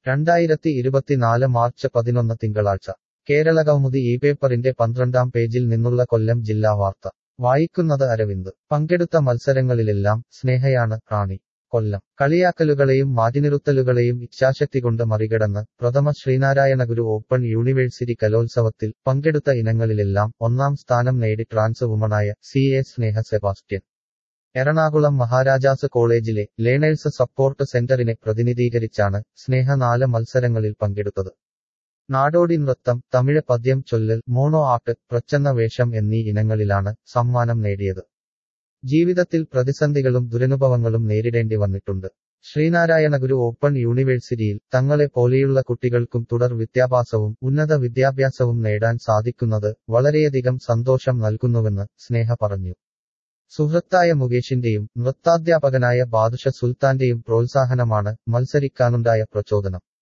രണ്ടായിരത്തി ഇരുപത്തിനാല് മാർച്ച് പതിനൊന്ന് തിങ്കളാഴ്ച കേരള കൗമുദി ഈ പേപ്പറിന്റെ പന്ത്രണ്ടാം പേജിൽ നിന്നുള്ള കൊല്ലം ജില്ലാ വാർത്ത വായിക്കുന്നത് അരവിന്ദ് പങ്കെടുത്ത മത്സരങ്ങളിലെല്ലാം സ്നേഹയാണ് റാണി കൊല്ലം കളിയാക്കലുകളെയും മാറ്റിനിറുത്തലുകളെയും ഇച്ഛാശക്തി കൊണ്ട് മറികടന്ന് പ്രഥമ ശ്രീനാരായണഗുരു ഓപ്പൺ യൂണിവേഴ്സിറ്റി കലോത്സവത്തിൽ പങ്കെടുത്ത ഇനങ്ങളിലെല്ലാം ഒന്നാം സ്ഥാനം നേടി ട്രാൻസ് വുമണായ സി എ സ്നേഹ സെബാസ്റ്റ്യൻ എറണാകുളം മഹാരാജാസ് കോളേജിലെ ലേണേഴ്സ് സപ്പോർട്ട് സെന്ററിനെ പ്രതിനിധീകരിച്ചാണ് സ്നേഹ നാല് മത്സരങ്ങളിൽ പങ്കെടുത്തത് നാടോടി നൃത്തം തമിഴ് പദ്യം ചൊല്ലൽ മോണോ ആർട്ട് പ്രച്ഛന്ന വേഷം എന്നീ ഇനങ്ങളിലാണ് സമ്മാനം നേടിയത് ജീവിതത്തിൽ പ്രതിസന്ധികളും ദുരനുഭവങ്ങളും നേരിടേണ്ടി വന്നിട്ടുണ്ട് ശ്രീനാരായണഗുരു ഓപ്പൺ യൂണിവേഴ്സിറ്റിയിൽ തങ്ങളെ പോലെയുള്ള കുട്ടികൾക്കും തുടർ വിദ്യാഭ്യാസവും ഉന്നത വിദ്യാഭ്യാസവും നേടാൻ സാധിക്കുന്നത് വളരെയധികം സന്തോഷം നൽകുന്നുവെന്ന് സ്നേഹ പറഞ്ഞു സുഹൃത്തായ മുകേഷിന്റെയും നൃത്താധ്യാപകനായ ബാദുഷ സുൽത്താന്റെയും പ്രോത്സാഹനമാണ് മത്സരിക്കാനുണ്ടായ പ്രചോദനം